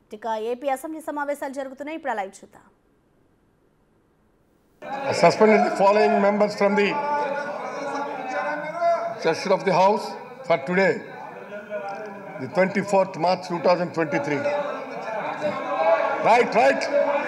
ఇక AP assembly సమావేశాలు జరుగుతున్నాయి ఇప్పుడు లైవ్ చూద్దాం I suspended the following members from the session of the House for today, the 24th March 2023. Right, right.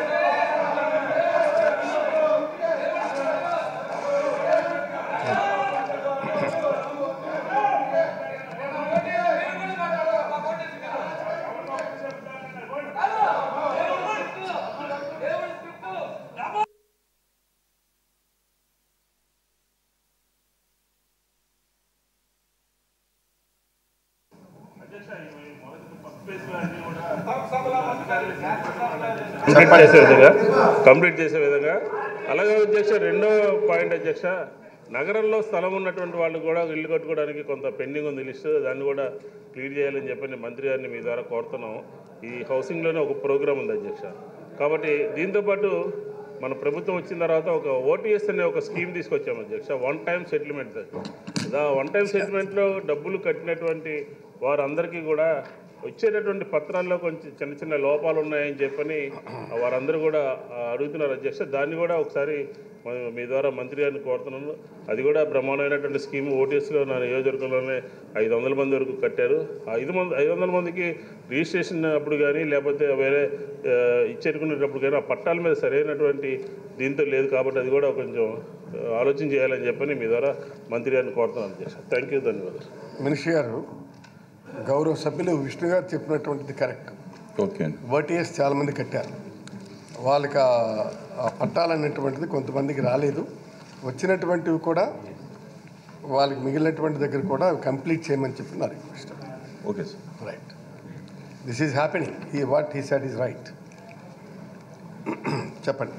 Complete చేసే విధంగా complete చేసే విధంగా అలాగే అధ్యక్ష రెండో పాయింట్ అధ్యక్ష నగరంలో స్థలం ఉన్నటువంటి వాళ్ళు కూడా ఇల్లు కట్టుకోవడానికి కొంత పెండింగ్ ఉంది లిస్టు దాన్ని కూడా క్లియర్ చేయాలని చెప్పి నేను మంత్రి గారిని మీ ద్వారా కోరుతున్నాం ఈ హౌసింగ్లోనే ఒక ప్రోగ్రామ్ ఉంది అధ్యక్ష కాబట్టి దీంతోపాటు మన ప్రభుత్వం వచ్చిన తర్వాత ఒక ఓటీఎస్ అనే ఒక స్కీమ్ తీసుకొచ్చాము అధ్యక్ష వన్ టైం సెటిల్మెంట్ దా వన్ టైం సెటిల్మెంట్లో డబ్బులు కట్టినటువంటి వారందరికీ కూడా వచ్చేటటువంటి పత్రాల్లో కొంచెం చిన్న చిన్న లోపాలు ఉన్నాయని చెప్పని వారందరూ కూడా ఆ, అడుగుతున్నారు అధ్యక్ష దాన్ని కూడా ఒకసారి మ- మీ ద్వారా మంత్రి గారిని కోరుతున్నాను అది కూడా బ్రహ్మాండమైనటువంటి స్కీమ్ ఓటీఎస్లో నా నియోజకవర్గంలోనే ఐదు వందల మంది వరకు కట్టారు ఆ ఐదు మంది ఐదు వందల మందికి రిజిస్ట్రేషన్ అప్పుడు కానీ లేకపోతే వేరే ఆ, ఇచ్చేటుకునేటప్పుడు కానీ ఆ పట్టాల మీద సరైనటువంటి దీంతో లేదు కాబట్టి అది కూడా కొంచెం ఆ, ఆలోచన చేయాలని చెప్పని మీ ద్వారా మంత్రి గారిని కోరుతున్నాను అధ్యక్ష థ్యాంక్ యూ ధన్యవాదాలు మినిస్టర్ గారు గౌరవ సభ్యులు విష్ణు గారు చెప్పినటువంటిది కరెక్ట్ ఓకే అండి ఓటీఎస్ చాలామంది కట్టారు వాళ్ళకి ఆ- ఆ పట్టాలనేటువంటిది కొంతమందికి రాలేదు వచ్చినటువంటివి కూడా వాళ్ళకి మిగిలినటువంటి దగ్గర కూడా కంప్లీట్ చేయమని చెప్పి నా request okay sir right this is happening ఈ what he said is right చెప్పండి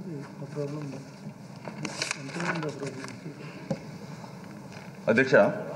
అధ్యక్ష